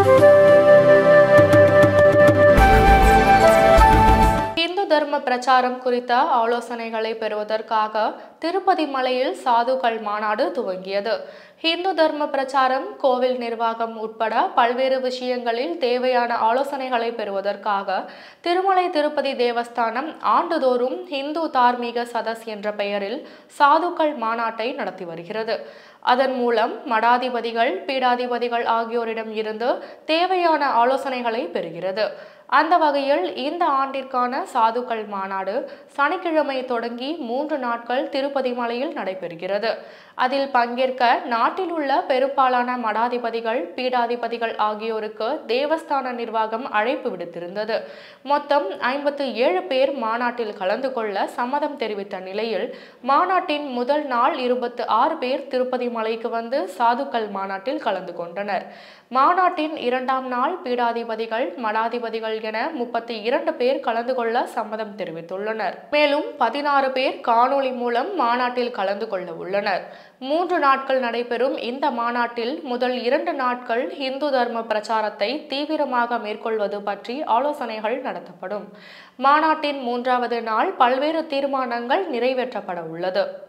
இந்து தர்ம பிரச்சாரம் குறித்த ஆலோசனைகளை பெறுவதற்காக திருப்பதி மலையில் சாதுக்கள் மாநாடு துவங்கியது இந்து தர்ம பிரச்சாரம் கோவில் நிர்வாகம் உட்பட பல்வேறு விஷயங்களில் தேவையான ஆலோசனைகளை பெறுவதற்காக திருமலை திருப்பதி தேவஸ்தானம் ஆண்டுதோறும் இந்து தார்மீக சதஸ் என்ற பெயரில் சாதுக்கள் மாநாட்டை நடத்தி வருகிறது அதன் மூலம் மடாதிபதிகள் பீடாதிபதிகள் ஆகியோரிடம் இருந்து தேவையான ஆலோசனைகளை பெறுகிறது அந்த வகையில் இந்த ஆண்டிற்கான சாதுக்கள் மாநாடு சனிக்கிழமை தொடங்கி மூன்று நாட்கள் திருப்பதி மலையில் நடைபெறுகிறது அதில் பங்கேற்க நாட்டில் உள்ள பெரும்பாலான மடாதிபதிகள் பீடாதிபதிகள் ஆகியோருக்கு தேவஸ்தான நிர்வாகம் அழைப்பு விடுத்திருந்தது மொத்தம் ஐம்பத்து ஏழு பேர் மாநாட்டில் கலந்து கொள்ள சம்மதம் தெரிவித்த நிலையில் மாநாட்டின் முதல் நாள் இருபத்து ஆறு பேர் திருப்பதி மலைக்கு வந்து சாதுக்கள் மாநாட்டில் கலந்து கொண்டனர் மாநாட்டின் இரண்டாம் நாள் பீடாதிபதிகள் மடாதிபதிகள் என முப்பத்தி இரண்டு பேர் கலந்து கொள்ள சம்மதம் தெரிவித்துள்ளனர் மேலும் பதினாறு பேர் காணொளி மூலம் மாநாட்டில் கலந்து கொள்ள உள்ளனர் மூன்று நாட்கள் நடைபெறும் இந்த மாநாட்டில் முதல் இரண்டு நாட்கள் இந்து தர்ம பிரச்சாரத்தை தீவிரமாக மேற்கொள்வது பற்றி ஆலோசனைகள் நடத்தப்படும் மாநாட்டின் மூன்றாவது நாள் பல்வேறு தீர்மானங்கள் நிறைவேற்றப்பட உள்ளது